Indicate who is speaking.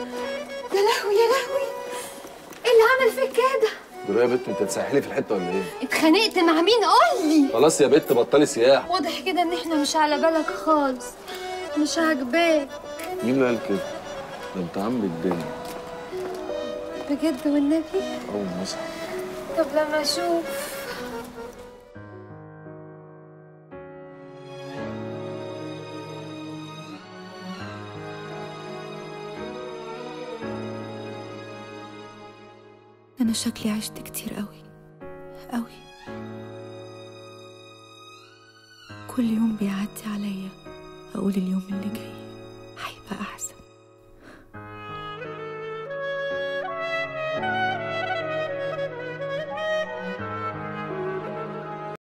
Speaker 1: يا لهوي يا لهوي ايه اللي عمل فيك كده
Speaker 2: دلوقتي يا بت انت تسحلي في الحته ولا ايه؟
Speaker 1: اتخانقت مع مين قول لي
Speaker 2: خلاص يا بت بطلي سياح
Speaker 1: واضح كده ان احنا مش على بالك خالص مش عاجباك
Speaker 2: مين اللي قال كده؟ ده انت عم الدنيا
Speaker 1: بجد والنبي
Speaker 2: اول ما اصحى
Speaker 1: طب لما اشوف
Speaker 3: أنا شكلي عشت كتير قوي قوي كل يوم بيعدي عليا أقول اليوم اللي جاي هيبقى أحسن